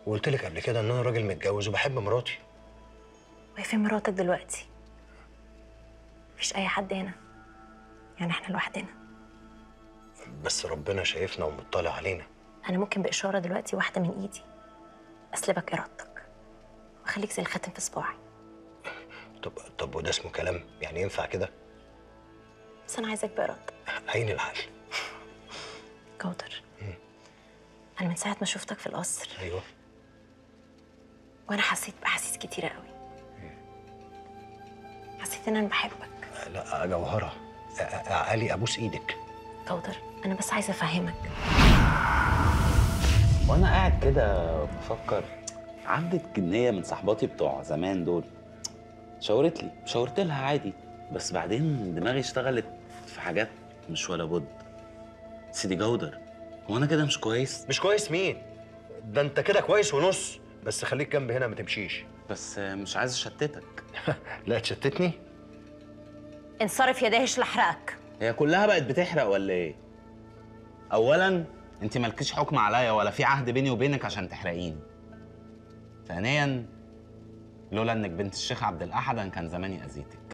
وقلت لك قبل كده ان انا راجل متجوز وبحب مراتي وهي فين مراتك دلوقتي مفيش اي حد هنا يعني احنا لوحدنا بس ربنا شايفنا ومطلع علينا انا ممكن باشاره دلوقتي واحده من ايدي اسلبك ارادتك واخليك زي الخاتم في صباعي طب طب وده اسمه كلام يعني ينفع كده بس انا عايزك بارادتك عين العقل جودر انا من ساعه ما شفتك في القصر ايوه وانا حسيت باحاسيس كتيره قوي حسيت ان انا بحبك لا جوهره أ- أ- علي ابوس ايدك جودر انا بس عايزه افهمك وانا قاعد كده بفكر عدت جنيه من صحباتي بتوع زمان دول شاورت لي شاورت لها عادي بس بعدين دماغي اشتغلت في حاجات مش ولا بد سيدي جودر هو انا كده مش كويس مش كويس مين ده انت كده كويس ونص بس خليك جنب هنا ما تمشيش بس مش عايز اشتتك لا تشتتني انصرف يا داهش لاحرقك هي كلها بقت بتحرق ولا ايه اولا انت مالكيش حكم عليا ولا في عهد بيني وبينك عشان تحرقيني ثانيا لولا انك بنت الشيخ عبد الاحد أنا كان زماني اذيتك